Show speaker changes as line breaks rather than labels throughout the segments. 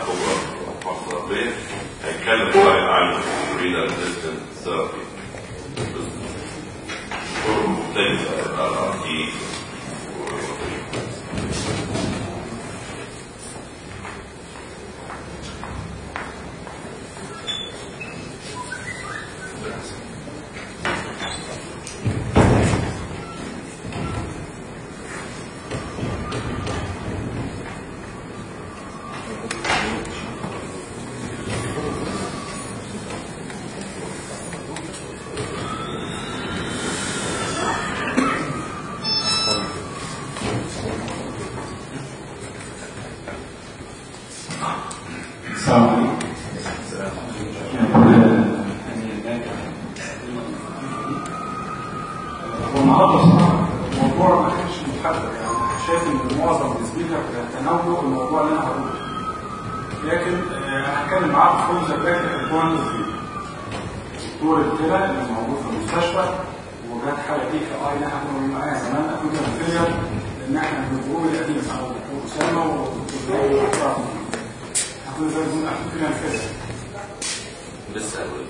هو محمد بيه هيتكلم شويه عن الرينال ريزيستنت ثيرابي طرق مختلفه ار تي
السلام عليكم والنهارده بصراحه الموضوع ما كانش محدد يعني شايف ان معظم السبيكر تناولوا الموضوع اللي انا هقوله لكن آه، انا هتكلم معاكم في كل زباك الكوان دكتور الكلى اللي موجود في المستشفى وجات حاله دي كاي اللي احنا كنا معايا زمان اكيد الفيلير لان احنا من الجروب القديم او دكتور اسامه ودكتور احمد احنا زي ما اكيد كده الفيلير
لسه هقول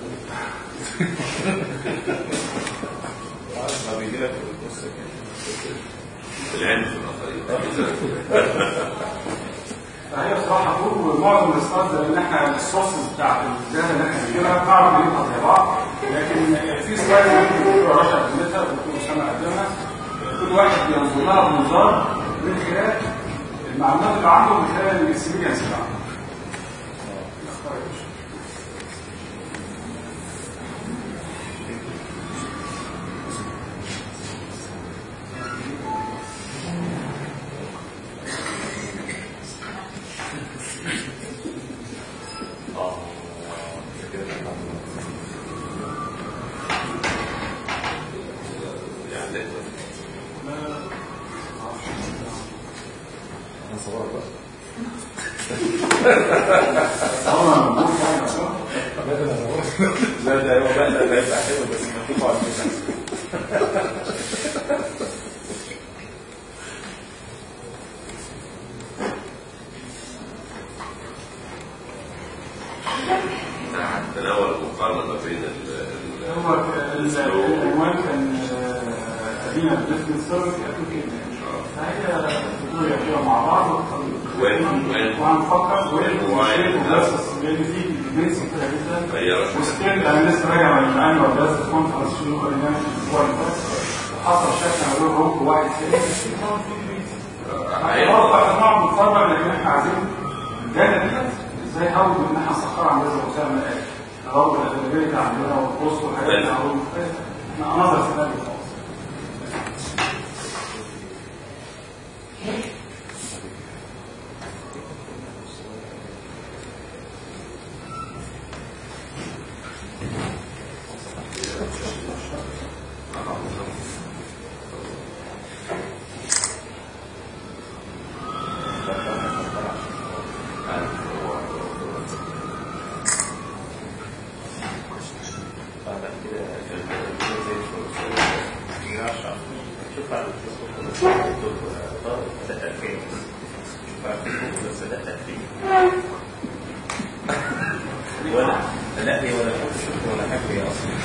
ما بيجي لك في النص كده
العين في الأخرين
فهي بصراحه طول معظم السلايدز لان احنا السورسز بتاعت الداتا اللي احنا بنجيبها نعرف نجيبها زي بعض لكن في سلايد ممكن الدكتور رشا قدمتها والدكتور اسامه قدمها كل واحد بينظر لها بمنظار من خلال المعلومات اللي عنده من خلال الاكسبيرينس اللي عنده. اختار يا باشا.
اه كده
يعني
انا صورك بقى
هو موجود يعني أصلاً.
لا ده هو بقى ده هيبقى حلو بس مكتوب على الفيس
تناول المقارنه ما بين ال- ال-
هو ال- العنوان كان آه، أدينا بزنس سيرفيس أبلكيشن فهي بطولة فيها مع بعض
وين- وين-
وهنفكر وين
وين-
وبس لأن في ديبيتس كتير جدا
هي رشا
وستيل انا لسه راجع من الانوال بس كونفرنس شنو قلنا الاسبوع اللي فات وحصل شك ما بين روك وواحد تاني
هي-
برضه احنا بنقعد نتفرج لكن احنا عايزين الداتا دي ازاي نحاول ان احنا نسخرها عن جزء اسامه قال نضرب الادبيه عندنا والبوست والحاجات دي نحاول احنا انظر سيناريو خالص
بعد كده كده زي الفل عشان شوف على الفيسبوك طارق ده 2000 شوف على الفيسبوك بس ده 2000 ولا لا هي ولا فوتوشوب ولا حاجه هي اصلا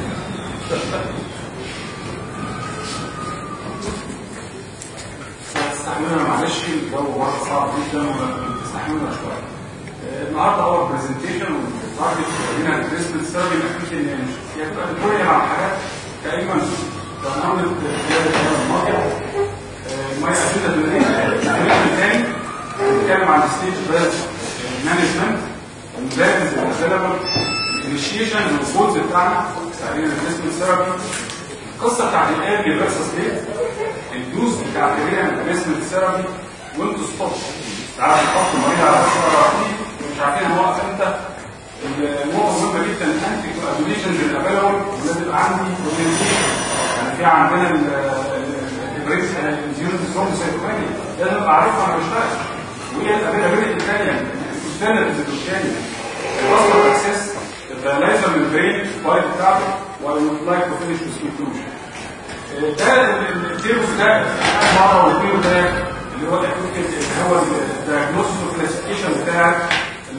استحملنا معلش الجو بره صعب جدا استحملنا شويه آه، النهارده هو برزنتيشن والتارجت لينا البيزنس سيرفي اكيد ان هي بتبقى بتوري على حاجات تقريبا كان عملت خلال السنه الماضيه ما يأتينا بالنسبه تاني بنتكلم عن ستيج بيرد مانجمنت البلانز الافيلبل الانيشيشن والجولز بتاعنا تقريبا البيزنس سيرفي القصه بتاعت الايرلي فيرسس ليه الدوز بتاعت الريسمنت ثيرابي وانتوا ستوب تعالى تحط المريض على السرعه مش عارفين نوقف امتى النقطه مهمه جدا الانتي كوادوليشنز الافيلبل ولازم يبقى عندي اورينتيشن يعني في عندنا البريكس الزيرو ثرومبوسايتوبينيا لازم ابقى عارفها انا بشتغل وايه الافيلابيلتي الثانيه الستاندرز الثانيه الوصل اكسس الدايلايزر من البرين الفايل بتاعته واي وود لايك تو فينيش وذ كونكلوجن ده التيرف ده مره واثنين وثلاثه اللي هو اللي هو الدايجنوستيك كلاسيفيكيشن بتاع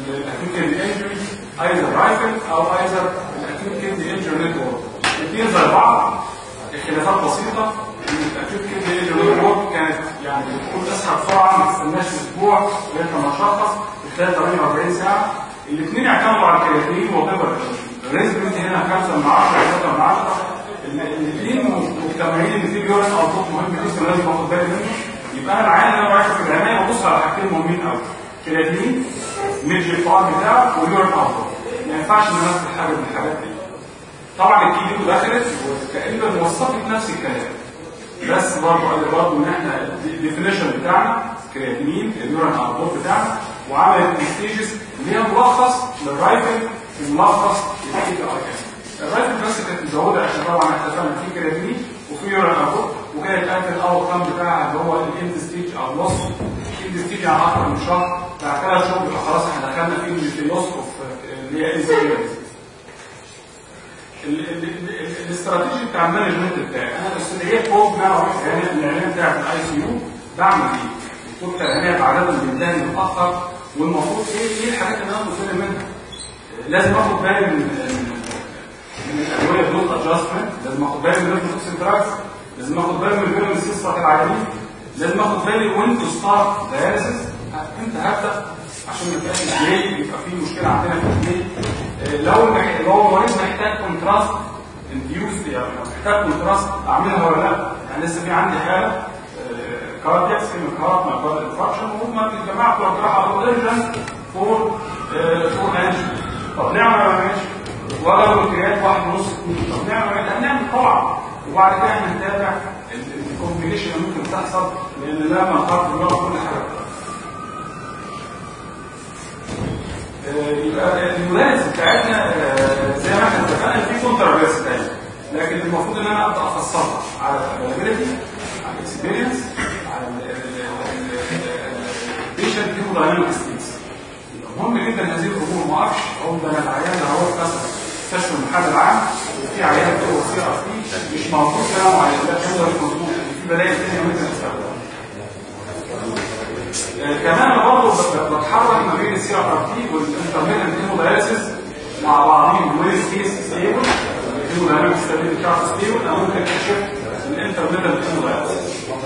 الرايفل او ايزر الاكيوت كيدني انجري نتورك الاثنين زي بعض اختلافات بسيطه الاكيوت كيدني انجري نتورك كانت يعني بتكون اسرع بسرعه ما تستناش اسبوع لغايه ما نشخص في خلال 48 ساعه الاثنين اعتمدوا على الكرياتين وطبعا الريزبنت هنا 5 من 10 3 من 10 الاثنين مجتمعين ان في بيورين او صوت مهم جدا لازم اخد بالي منه يبقى انا العين اللي انا رايح في العنايه ببص على حاجتين مهمين قوي كرياتين ميدج الفار بتاعه واليورين اوتبوت ما ينفعش ان انا اخد حاجه من الحاجات دي طبعا الكي دي دخلت وتقريبا وصفت نفس الكلام بس برضه قال برضه ان احنا الديفينيشن بتاعنا كرياتينين اليورين اوتبوت بتاعنا وعملت الستيجز اللي هي ملخص للرايفل وملخص للكي اي الرايفل بس كانت مزوده عشان طبعا احنا اتفقنا في كرياتينين وفي يورين اوتبوت وكانت قالت الاول كام بتاعها اللي هو الاند ستيج او نص الاند ستيج على اكثر من شهر بعد ثلاث شهور يبقى خلاص احنا دخلنا في النص اللي هي انسيريز الاستراتيجي بتاع المانجمنت بتاعي انا الاستراتيجيه فوق ان انا اروح العنايه بتاعت الاي سي يو بعمل ايه؟ الدكتور العنايه عاده بينتهي متاخر والمفروض ايه ايه الحاجات اللي انا مسؤول منها؟ لازم اخد بالي من من الادويه دوز ادجستمنت لازم اخد بالي من الريفلكس دراجز لازم اخد بالي من الفيرمنت سيستم العيانين لازم اخد بالي وين تو ستارت داياليسيس امتى هبدا عشان ما يبقاش ازاي يبقى في مشكله عندنا في البيت لو المح... لو المريض محتاج كونتراست انديوس يعني محتاج كونتراست اعملها ولا لا يعني لسه في عندي حاله كاردياك سكيميك هارت مع كارد انفاركشن وهم الجماعه بتوع الجراحه قالوا ايرجنت فور فور انجي طب نعمل ولا ماشي ولا الكريات واحد ونص طب نعمل ولا هنعمل طبعا وبعد كده احنا نتابع الكومبينيشن اللي ممكن تحصل لان لما الخط بيقعد كل حاجه يبقى المدارس بتاعتنا زي ما احنا اتفقنا في كونترافيرس تاني لكن المفروض ان انا ابدا افصلها على الافيلابيلتي على الاكسبيرينس على البيشنت هيمودايناميك ستيتس مهم جدا هذه الامور ما اعرفش اقول ده انا العيان ده هو مثلا مستشفى المحل العام وفي عيان جوه سي ار تي مش موجود كلام معين لا هو مش مظبوط في بدائل ثانيه ممكن تستخدمها كمان انا برضه بتحرك ما بين السي ار تي والانترميتنت هيموداياليسيس مع بعضهم ويز كيس ستيبل الهيمودايناميك ستابيليتي بتاعته ستيبل انا ممكن اكتشف الانترميتنت هيموداياليسيس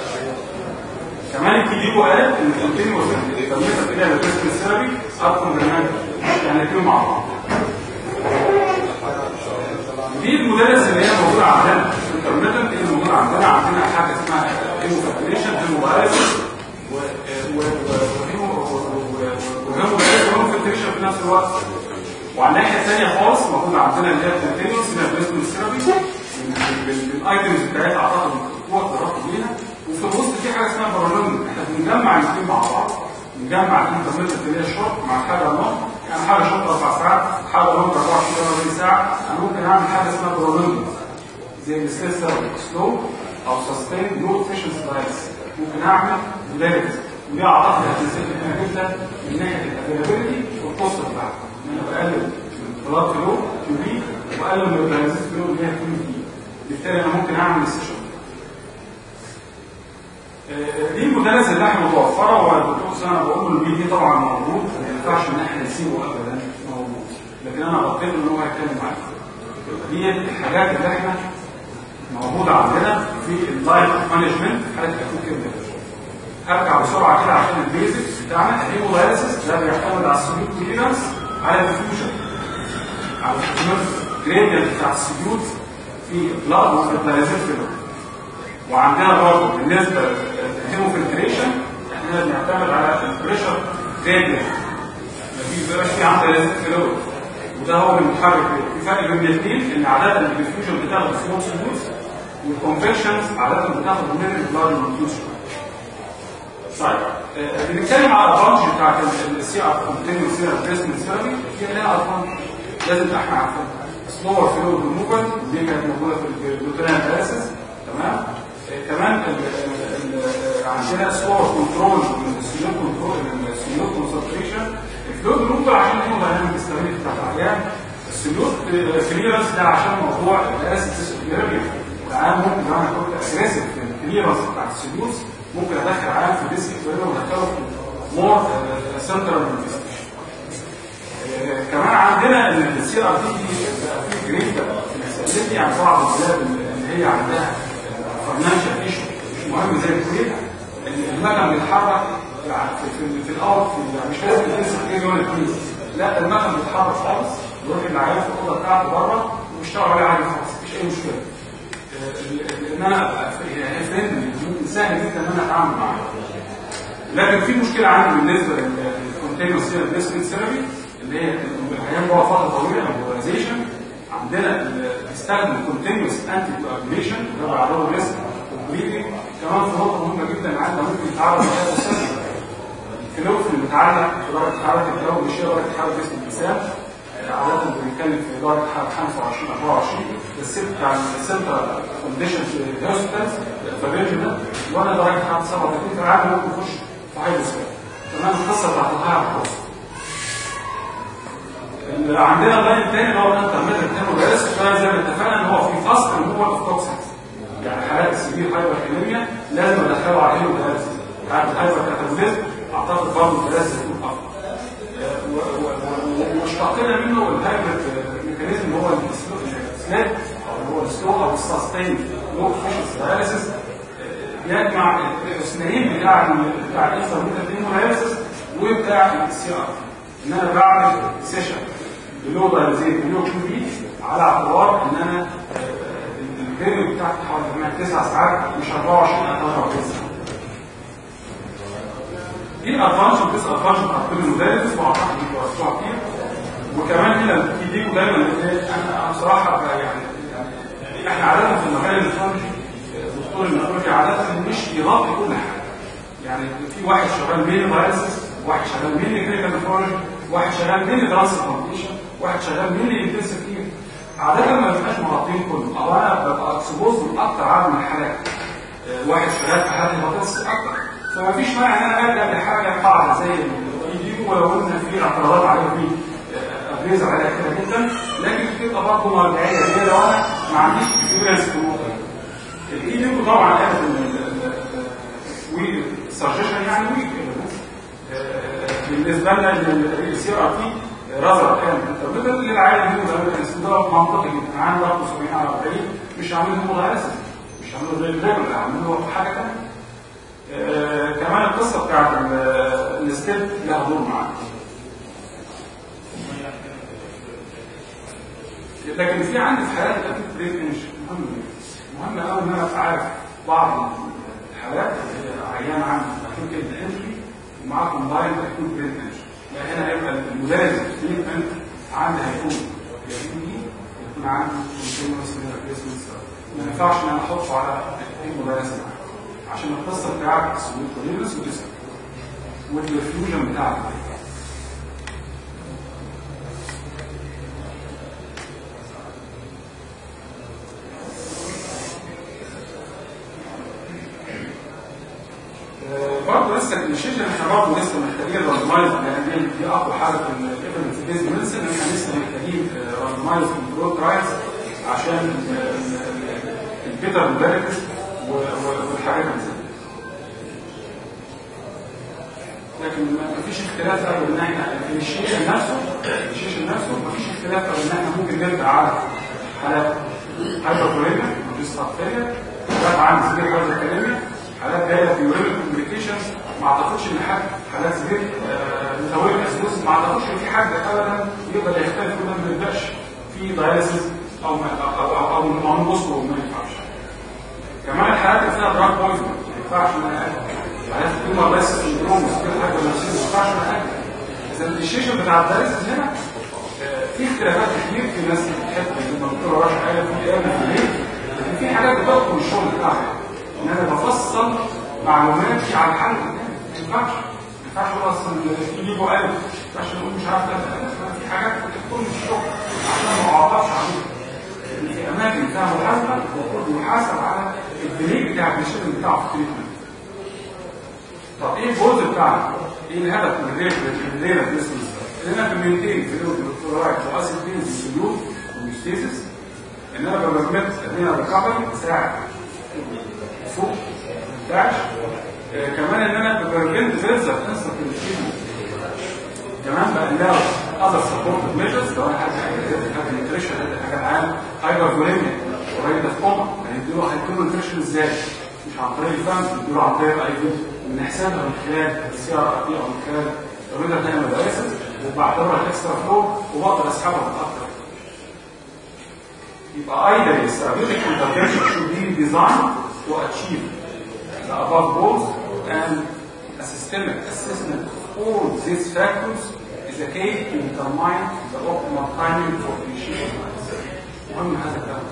كمان الكي دي قال ان الكونتينوس الانترميتنت اللي هي البريسكريبت ثيرابي ار كومبلمنتري يعني الاثنين مع بعض دي المدرس اللي هي موجوده عندنا الانترميتنت اللي موجوده عندنا عندنا حاجه اسمها هيموفاكتريشن هيموداياليسيس وهم وهم فلتريشن في نفس الوقت وعلى الناحيه الثانيه خالص موجود عندنا اللي هي الكونتينوس اللي هي بريسكول ثيرابي بالايتمز بتاعتها اعتقد القوه اتطرقت ليها وفي الوسط في حاجه اسمها برولوم احنا بنجمع الاثنين مع بعض نجمع الانترميتنت اللي هي الشورت مع حاجه نوم يعني حاجه شورت اربع ساعات حاجه نوم 24 ساعه انا ممكن اعمل حاجه اسمها برولوم زي السلسله سلو او سستين لو افيشنسي دايس ممكن اعمل مدارس ودي اعتقد هتساعدنا جدا من ناحيه الافيلابيلتي والكوست بتاعها ان انا بقلل من بلاد فلو كيو بي واقلل من البلازيس فلو اللي هي كيو بي بالتالي انا ممكن اعمل سيشن دي المدرس اللي احنا متوفره والدكتور سنه بقول له دي طبعا موجود ما ينفعش ان احنا نسيبه ابدا موجود لكن انا غطيت ان هو هيتكلم معاك دي الحاجات اللي احنا موجوده عندنا في اللايف مانجمنت حاله اكوت كده هرجع بسرعه كده عشان البيزكس بتاعنا الهيمودايليسيس ده بيعتمد على السيوت كليرنس على الديفيوجن على الجريدينت بتاع السيوت في بلاد وفيرتلايزيشن فيلر وعندنا برضه بالنسبه للهيموفلتريشن احنا بنعتمد على البريشر جريدينت مفيش بقى في عندنا لازم فيلر وده هو المتحرك في فرق بين الاثنين ان عاده الديفيوجن بتاخد سمول سموث والكونفكشنز عاده بتاخد من البلاد ريديوشن طيب بنتكلم على الادفانتج بتاعت السي ار كونتينيوس سيرال بريسمنت ثيرابي في لها ادفانتج لازم احنا عارفينها سلور فلو ريموفال دي كانت موجوده في الجلوتريان دايسيس تمام كمان عندنا سلور كنترول من السيول كنترول السيول كونسنتريشن الفلو ريموفال عشان هو دايناميك ستابيليتي بتاعت العيان السيول كليرنس ده عشان موضوع الاسيس ثيرابي العيان ممكن لو انا كنت اجريسيف في الكليرنس بتاع السيولز ممكن ادخل عام في ديسك فيرنا وادخله في مور سنترال انفستيشن كمان عندنا ان السي ار تي في جريد فلكسبيليتي يعني بعض البلاد اللي هي عندها فاينانشال ايشو مش مهم زي الكويت المكن بيتحرك يعني في في, في الاول في يعني مش لازم يلبس كتير يوم الاثنين لا المكن بيتحرك خالص يروح العيال في الاوضه بتاعته بره ويشتغل عليه عادي خالص مفيش اي مشكله آه، ان انا ابقى يعني فريندلي ممكن سهل جدا ان انا اتعامل معاه لكن في مشكله عندي بالنسبه للكونتينوس انفستمنت ثيرابي اللي هي العيان جوه فتره طويله موبيلايزيشن عندنا ال- بيستخدم كونتينوس انتي كواجوليشن اللي هو عدو ريسك كومبليتنج كمان في نقطه مهمه جدا عندنا ممكن يتعرض لحاجه اساسيه الكلوف اللي متعلق في درجه حراره الجو مش هي درجه حراره جسم الانسان آه، عاده بنتكلم في درجه حراره 25 24 الست بتاع السنترال كونديشن في الهوسبيتالز فالرينج ده وانا درجه حراره 37 في العالم ممكن يخش في حاجه اسمها تمام القصه بتاعت الهاير كوست اللي عندنا لاين تاني اللي هو انترميتنت هيموجايس شويه زي ما اتفقنا ان هو في فصل ان هو التوكسينز يعني حالات السبيل هايبر كاليميا لازم ادخله على هيموجايس يعني الهايبر كاتابوليزم اعتقد برضه الجهاز هيكون افضل آه، و- و- و- واشتقنا منه الهايبر ميكانيزم اللي هو السلاب او اللي هو السلو او السستين لو فيشنس داياليسيس يجمع الاثنين بتاع ال- بتاع الانفرميتال هيموجايسيس وبتاع السي ار ان انا بعمل سيشن بلو دايلزيت بلو كيو بي على اعتبار ان انا آه، الفيديو بتاعتي حوالي 9 ساعات مش 24 او 48 ساعه دي الادفانس وديس ادفانس بتاعت كل المدارس واعتقد انتوا عرفتوها كتير وكمان هنا بتديكوا دايما انا أنا بصراحه بقى يعني يعني احنا عاده في المجال النفرولوجي الدكتور النفرولوجي عاده مش بيغطي كل حاجه يعني في واحد شغال ميني فايروسز واحد شغال ميني كلينيكال نفرولوجي واحد شغال ميني ترانسبلانتيشن واحد شغال ميني انتنسيف كير عاده ما بيبقاش مغطين كله او انا ببقى اكسبوز لاكثر عدد من الحالات آه، واحد شغال في حالات هيباتيتس اكتر فما فيش مانع ان انا ارجع لحاجه قاعده زي الاي ولو ان في اعتراضات عليها في ابريز عليها كده جدا لكن بتبقى برضه مرجعيه هي لو انا ما عنديش اكسبيرينس في النقطه دي الاي دي طبعا قالت والسجشن يعني ويك بالنسبه لنا السي ار تي رزق كان انت بدل للعالم هو ده منطقي جدا عندي ضغط 70 على 40 مش عامل هيمودايلسيس مش عامل ريجولار عامل له حاجه ثانيه آه، كمان القصه بتاعت ال- الستيب لها دور معانا لكن في عندي في حالات الاكيد بريك انش مهم مهم قوي ان انا ابقى عارف بعض الحالات اللي هي عيان عنده اكيد كده انجري ومعاه كومبايند اكيد بريك انش لا هنا هيبقى المدرس تريتمنت عندي هيكون يكون يكون عندي كونتينوس ريبليسمنت ما ينفعش ان انا احطه على المدرس معاه عشان القصه بتاعت السويتولينس وديسك والفيوجن بتاعت برضه لسه الشيشن احنا برضه لسه محتاجين راندمايز لان دي اقوى حاجه في الايفيدنس بيز ميديسن احنا لسه محتاجين راندمايز كنترول ترايلز عشان البيتر موداليتيز والحاجات اللي زي كده. لكن ما فيش اختلاف قوي ان احنا في الشيشن نفسه الشيشن نفسه ما فيش اختلاف قوي ان احنا ممكن نرجع على حالات هايبركوليميا وديستراكتيريا حالات عندي سبيل هايبركوليميا حالات جايه في يورينال كومبليكيشنز ما اعتقدش ان حد حالات سبيل متوالي اسبوس ما اعتقدش ان في حد ابدا يقدر يختلف كده ما يبداش في داياليسيس او ما او او او او نبص ما ينفعش كمان الحالات اللي فيها دراج بويزن ما ينفعش ان انا اكل حالات تيومر بس سندروم كل حاجه نفسيه ما ينفعش ان انا اكل اذا الديشيشن بتاع الداياليسيس هنا آه، في اختلافات كتير في ناس بتحب زي ما الدكتور راشد قال في ايام في الليل لكن في حاجات بتدخل من الشغل بتاعها ان انا بفصل معلوماتي على الحل ما ينفعش ما ينفعش هو اصلا يجيبوا قال ما ينفعش نقول مش عارف لا في حاجات بتدخل في الشغل عشان ما اعرفش عليها إن في اماكن فيها محاسبه المفروض يحاسب على الدليل بتاع الديسيجن بتاعه في التريتمنت طب ايه الجزء بتاعنا؟ ايه الهدف من غير من غير الديسيجن ان انا بمنتين فلويد كلورايد واسيد بينز سوليوت وميستيسيس ان انا بمجمد ان انا ريكفري بساعد فوق داش آه كمان ان انا ببرفنت فيرزا انسر كمان بقلل اذر سبورت ميجرز لو انا حاجه حاجه نيوتريشن حاجه معاه هايبر فوليميا وراجل ده في كوما هيديله هيديله نيوتريشن ازاي؟ مش عن طريق الفم بيديله عن طريق الاي في بنحسبها من خلال السي ار ار تي او من خلال الريدر دايما دايسز وبعتبرها اكسترا فلو وبقدر اسحبها متاخر يبقى either a therapeutic intervention should be designed to achieve the above goals and a systemic assessment of all these factors is a key to determine the optimal timing for initiation مهم هذا الكلام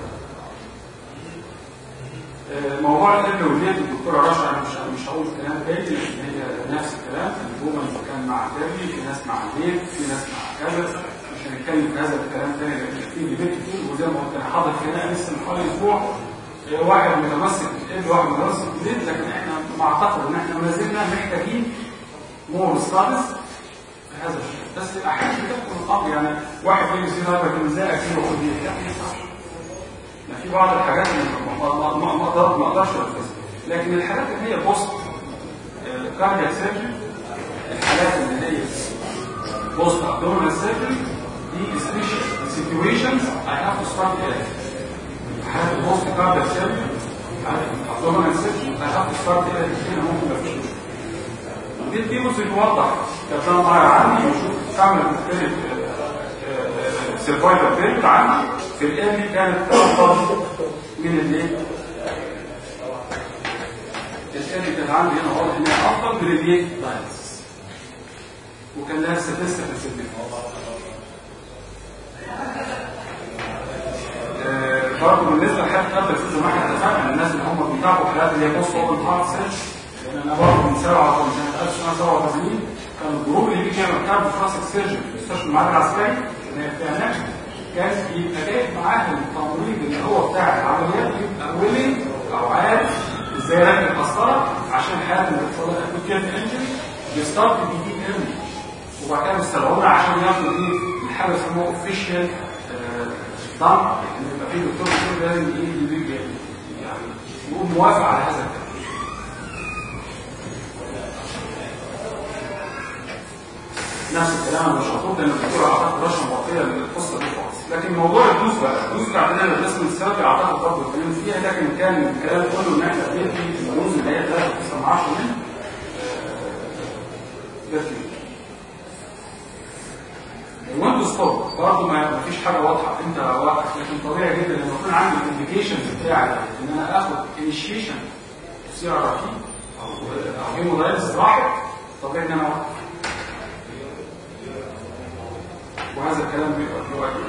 آه، موضوع الابن والبيت الدكتوره رشا انا مش مش هقول كلام تاني لان هي نفس الكلام الهومن كان مع تابي في ناس مع البيت في ناس مع كذا مش هنتكلم في هذا الكلام تاني لان في ديبيت كتير وزي ما قلت انا حاضر هنا لسه من حوالي اسبوع آه، واحد متمسك بالابن واحد متمسك بالبيت لكن احنا ما اعتقد ان احنا ما زلنا محتاجين مور ستادس في هذا الشيء بس احيانا بتحكم الامر يعني واحد يجي يصير هذا كان ازاي اكيد وخد لا ما ينفعش يعني في بعض الحاجات اللي ما ما ما ما اقدر ما اقدرش انفذها لكن الحالات اللي هي بوست كاردياك سيرجري الحالات اللي هي بوست ابدومينال سيرجري دي سبيشال سيتويشنز اي هاف تو ستارت ايرلي حالات البوست كاردياك سيرجري حالات الابدومينال سيرجري اي هاف تو ستارت ايرلي هنا ممكن ما فيش مشكله دي دي بص يوضح كان معايا عندي وشوف اعمل مختلف سيرفايفل بيريد عندي في الايرلي كانت افضل من الايه؟ الايرلي كانت عندي هنا واضح ان هي افضل من الايه؟ دايلس وكان لها statistical significance آه، برضه بالنسبه لحالات قبل في زي ما احنا اتفقنا الناس اللي هم بيتابعوا حالات اللي هي بوست اوبن هارت سيرش لان انا برضه من سبعه من سنه 1987 كان الجروب اللي بيجي يعمل كارد فراسك سيرجن في مستشفى المعهد العسكري اللي هي بتاع نجم كان يبقى جاي معاه التمريض اللي هو بتاع العمليات يبقى ويلنج او عارف ازاي يركب القسطره عشان حالات اللي بتحصل لها اكوت كيرن انجري بيستارت بيجيب ايرلي وبعد كده بيستدعونا عشان ياخدوا ايه الحاجه اسمها اوفيشال ضم ان يبقى في دكتور كده لازم ايه يجيب يعني يقول موافق على هذا الكلام نفس الكلام مش هطول لان الدكتور اعتقد رشا مغطيه للقصه دي خالص لكن موضوع الدوز بقى الدوز اللي عندنا الرسم السابق اعتقد برضه اتكلمت فيها لكن كان الكلام كله ان احنا بندي الدوز اللي هي 3 9 10 من وانت ستوب برضه ما فيش حاجه واضحه انت واقف لكن طبيعي جدا لما يكون عندي الانديكيشنز بتاعي ان انا اخد انيشيشن سي ار تي او او هيمودايلز واحد طبيعي ان انا اوقف وهذا الكلام بيبقى في وقت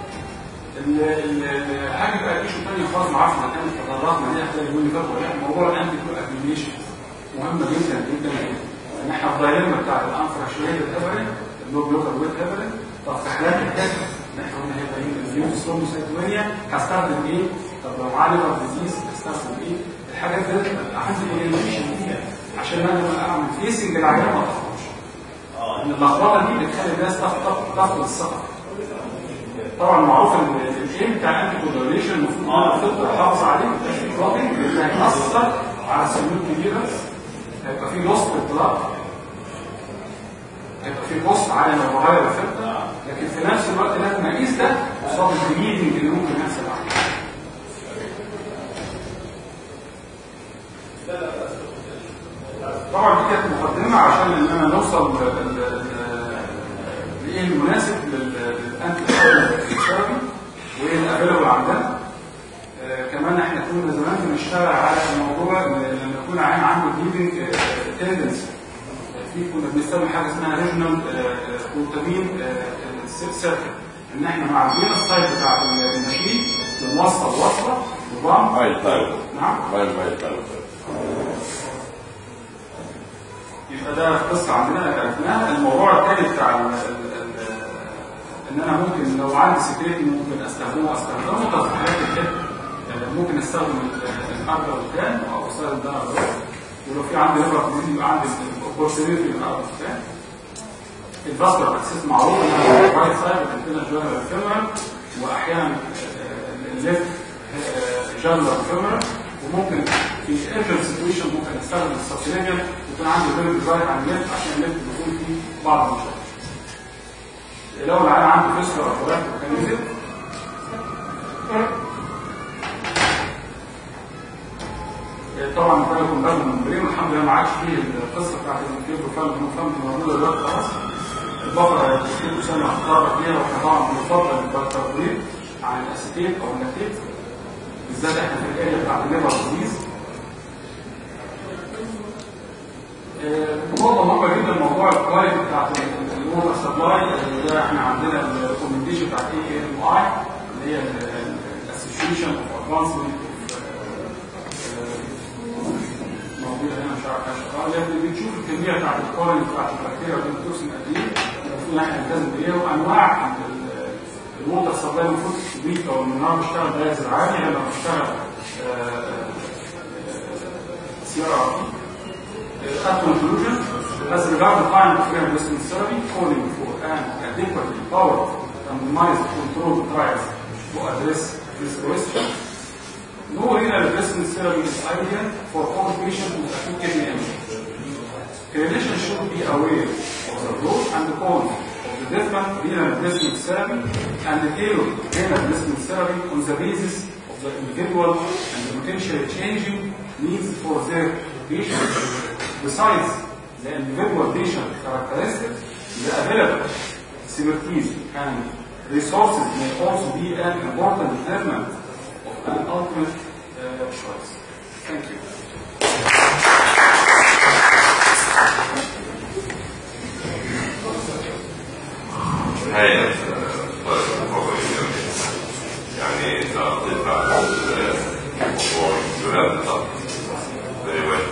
حاجه بقى ايشو ثانيه خالص ما اعرفش اذا كانت تطرقنا ليها خلال اليوم اللي فات ولا لا موضوع الانتي كول اكيوميشن مهمه جدا جدا ان احنا في الدايلما بتاع الانفراكشويتد هيبرين اللو بلوكر ويت هيبرين طب في حالات الكسر احنا قلنا هيبقى ايه اليوم ستروموسايتوينيا هستخدم ايه طب لو معاه ليفر ديزيز هستخدم ايه الحاجات دي عندي اورينتيشن فيها عشان انا اعمل فيسنج للعيان ما تخرجش ان اللخبطه دي بتخلي الناس تفقد تفقد الثقه طبعا معروف ان الايم بتاع الانتي كودوليشن المفروض ان انا تفضل تحافظ عليه الكلوتنج اللي هيأثر على السلوك كبيره هيبقى في لوست اطلاق هيبقى في بوست على لو بغير الفلتر لكن في نفس الوقت لازم اقيس ده قصاد البليدنج اللي ممكن يحصل عليه طبعا دي كانت مقدمه عشان ان انا نوصل لايه المناسب للانتي ثيرابي وايه الافيلبل عندنا آه كمان احنا كنا زمان بنشتغل على الموضوع لما يكون عين عنده بليدنج تندنسي في كنا بنستخدم حاجه اسمها ريجنال كونتامين سيركل ان احنا معديين السايت بتاع الماشين بنوصل وصله نظام
مايل تايم
نعم
مايل مايل تايم
يبقى ده قصه عندنا عرفناها الموضوع الثاني بتاع ال ال ال ان انا ممكن لو عندي سكريت ممكن استخدمه استخدمه طب في حالات الكده ممكن استخدم الارض والكان او استخدم ده ولو في عندي ليفر كوميدي يبقى عندي الاوبورتيونيتي من الارض والكان الفاسكولار اكسس معروف ان انا رايت سايد عندنا جوانر فيمرال واحيانا الليفت جانلر فيمرال وممكن في ايرجنت سيتويشن ممكن استخدم السبسيلينيال يكون عندي فيري رايت عن الليفت عشان الليفت بيكون فيه بعض المشاكل لو العيان عنده فيسكر او فراغ ميكانيزم طبعا ده يكون بالنا من الممبرين والحمد لله ما عادش فيه القصه بتاعت الكيلو فاهم فاهم موجوده دلوقتي خلاص البقره الكيلو سنه هتتطرق فيها واحنا طبعا بنفضل البكتيريا عن الاسيتيت او اللاكتيت بالذات احنا في الاريا بتاعت الليفر ديزيز نقطة مهمة جدا موضوع الكواليتي بتاعت الووتر سبلاي ده احنا عندنا الريكومنديشن بتاعت اي ام اي اللي هي الاسوشيشن اوف ادفانسمنت موجودة هنا مش عارف اشرحها لكن بنشوف الكمية بتاعت الكواليتي بتاعت البكتيريا والتوكسين قد ايه المفروض ان احنا نلتزم بيها وانواع الووتر سبلاي المفروض ويك او النهار بشتغل بيها زراعية لما بشتغل سيارة at conclusion, as regards the final fair investment survey, calling for an adequately powered and minimized control trials to address this question. No renal investment survey is ideal for all patients with acute kidney injury. Clinicians should be aware of the pros and the cons of the different renal investment survey and the tailored renal investment survey on the basis of the individual and the potentially changing needs for their patients. Besides the individual patient characteristics, the available expertise and resources may also be an important determinant of an ultimate uh, choice. Thank you.
هاي يعني انت قضيت على الموضوع بلاد الضغط very well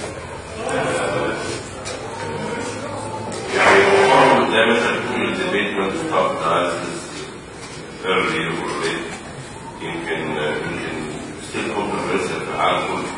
يعني المفروض دايما تكون الديبيتمنت ستارت dialysis early or late يمكن يمكن still controversial في العالم كله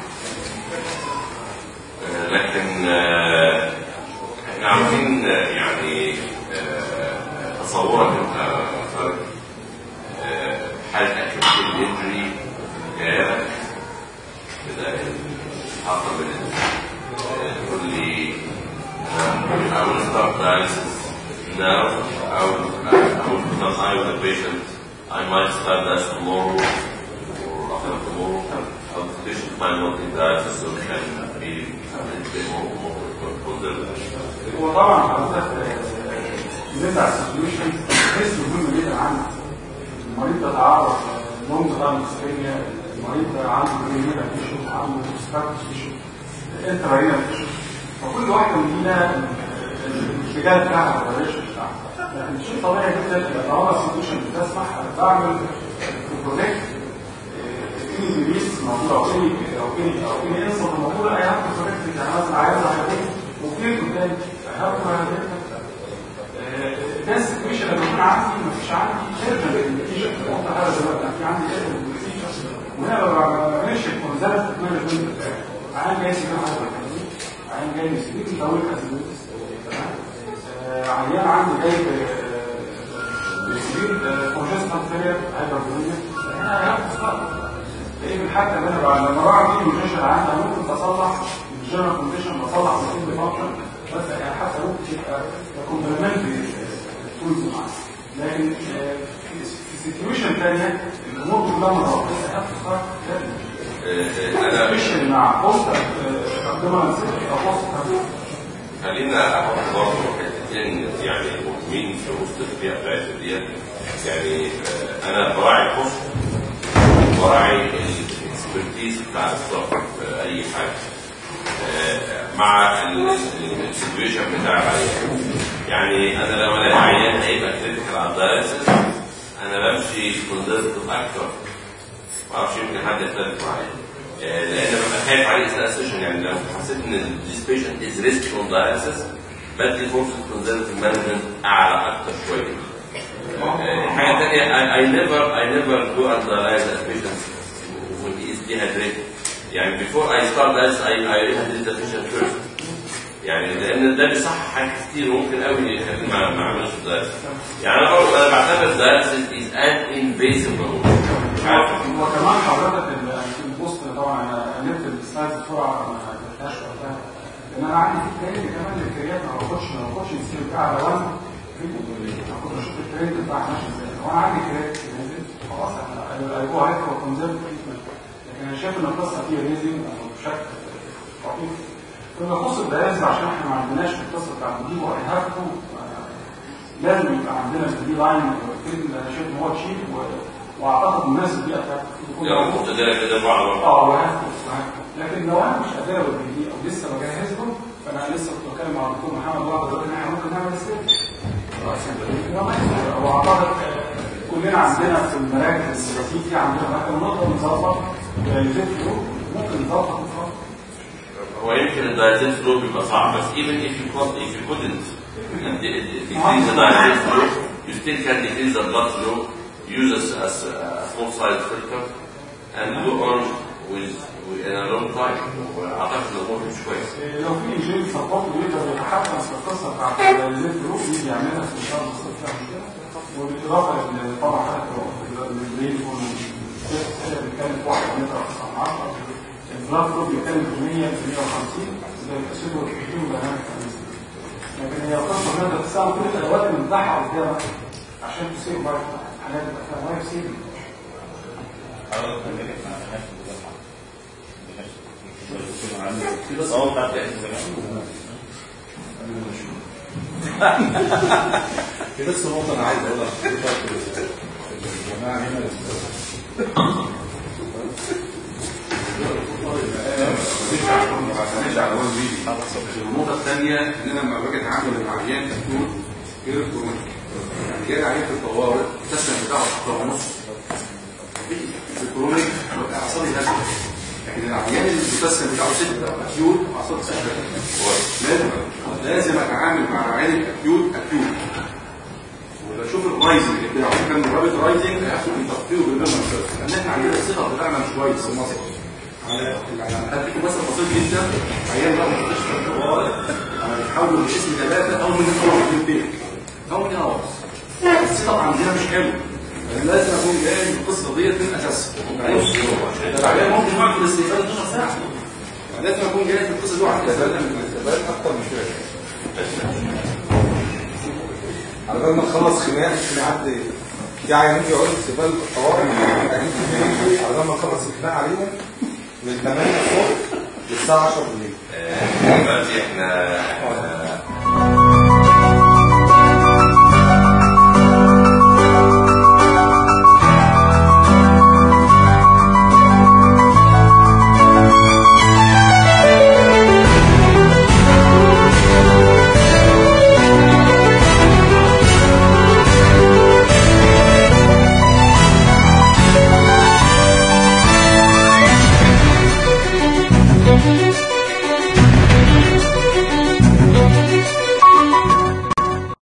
آه، لكن آه، احنا عاوزين آه، يعني آه، تصورك انت فرق حالة اكيد الانجري جايلك كده حصل تقول لي I will start dialysis now I will, I will because I was a patient I might start that tomorrow or after tomorrow how the patient might not be dialysis so can be a little bit more, more conservative
هو طبعا حضرتك نزع السيتويشن تحس مهم جدا عنه المريض ده تعرض لونج تايم سكينيا المريض ده عنده بريميرا تيشو عنده ستاكس تيشو انتراينا تيشو فكل واحده من دي لها الاتجاه بتاعها الريشن بتاعها لكن شيء طبيعي جدا ان طالما السيتويشن بتسمح انا بعمل بروتكت اني ديبيس موجوده او اني او اني او اني انصر موجوده اي هاف بروتكت يعني مثلا عايزها هيكون وكيل قدامي هاف ده السيتويشن لما يكون عندي مفيش عندي ايرجنت نتيجه قلت هذا دلوقتي في عندي ايرجنت نتيجه وهنا ببقى ماشي كونزرت مانجمنت بتاعي عين جاي سيجاره حاجه عين جاي سيجاره طويل ازميتس تمام آه، عيان عندي جاي بيسير كونجستنت فيلير هايبربوليميا هنا هياخد ايه الحاجه اللي انا بعد لما بعمل دي كونديشن عندي ممكن تصلح الجنرال كونديشن بصلح السيل فانكشن بس يعني حتى ممكن يبقى كومبلمنتري تولز معاك لكن آه، في في سيتويشن ثانيه الامور كلها متوقفه هتختار
انا
سبيشال مع بوست ابدومينال او بوست
خلينا احط برضه حتتين يعني مهمين في وسط الفئه بتاعت ديت يعني آه، انا براعي الخصم براعي الاكسبرتيز بتاع الصف في اي حاجه آه، مع السيتويشن بتاع العيان يعني انا لو انا العيان هيبقى كريتيكال على الدايلسيس انا بمشي كونزرفتيف اكتر ما اعرفش يمكن حد يختلف معايا آه، لان ببقى خايف عليه استاسيشن يعني لو حسيت ان this patient is risk on dialysis بدي فرصه conservative management اعلى اكتر شويه. آه، حاجه ثانيه I, I never I never go and dialyze a patient when he is dehydrated. يعني before I start dialysis I, I rehydrate the patient first. يعني لان ده بيصحح حاجات كتير وممكن قوي يخليني ما ما اعملش dialysis. يعني انا برضه انا بعتبر dialysis is an invasive maneuver. مش عارف
وكمان حضرتك ال- البوست طبعا انا قلبت السلايدز بسرعه ما قلتهاش وقتها لان انا عندي في تاني كمان الكريات ما باخدش ما باخدش السيل بتاعها لو انا في باخد اشوف بتاعها ماشي ازاي لو انا عندي كراك نازل خلاص انا هيبقوا هيبقوا كونزرف تريتمنت لكن انا شايف ان القصه فيها ريزنج او بشكل خطير فيما يخص الدياليز عشان احنا ما عندناش في القصه بتاعت دي وهاتفه لازم يبقى عندنا في دي لاين فيلم انا شايف ان هو تشيب و- واعتقد مناسب بيئه بتاعت
يعني مقتدرة كده بعض
اه وهاتفه لكن لو انا مش قادر بالدي او لسه بجهز له فانا لسه كنت بتكلم مع الدكتور محمد بعض دلوقتي ان احنا ممكن نعمل ستيب واعتقد كلنا عندنا في المراكز الرصيد دي عندنا مكان نقدر نظبط الفيت فلو ممكن نظبط نظبط
هو يمكن الدايزين فلو بيبقى صعب بس even if you could if you couldn't decrease the diazid flow you still can decrease the blood flow use as, as a small size filter and go on with, with in a long time واعتقد الامور مش كويس
لو في جيل سبورت بيقدر يتحكم في القصه بتاعت الفيت فلو يجي يعملها في شهر بسيط بالاضافه ل- طبعا حضرتك البرين بيتكلم في 1 متر 9 البلاد فلو بيتكلم في 100 150 زي الاسيد والبروتين والبنات لكن هي قصه نقدر تستعمل كل الادوات المتاحه قدامك عشان تصير لايف حاجات تبقى فيها لايف سيفنج
اه بتاعت زمان
في بس نقطة أنا عايز أقولها لحضرتك الجماعة هنا النقطة الثانية إن أنا لما باجي أتعامل مع عيان دكتور غير الكورونا يعني جاي عيان في الطوارئ التسلم بتاعه خطوة ونص في الكورونا ببقى أعصابي هزة لكن العيان اللي التسلم بتاعه ستة أكيوت أعصابي ستة لازم لازم أتعامل مع عيان الأكيوت أكيوت وبشوف الرايزنج بتاعه كان رابط رايزنج هيحصل تخطيطه بالنمر لان احنا عندنا الثقه بتاعنا مش كويس في مصر يعني هديكم مثل بسيط جدا عيان بقى مستشفى الطوارئ انا بتحول من اسم ثلاثه او من الاول من البيت او من الاوص الثقه عندنا مش حلو لازم اكون جاي من القصه ديت من اساسها العيان ممكن يقعد في الاستقبال 12 ساعه لازم اكون جاي في القصه دي واحد
الاستقبال اكتر من كده على بال ما نخلص خناق نعدي في عيانين بيقعدوا في استقبال الطوارئ قاعدين في البيت على بال ما نخلص الخناق عليهم من 8 الصبح للساعه 10 بالليل
دلوقتي احنا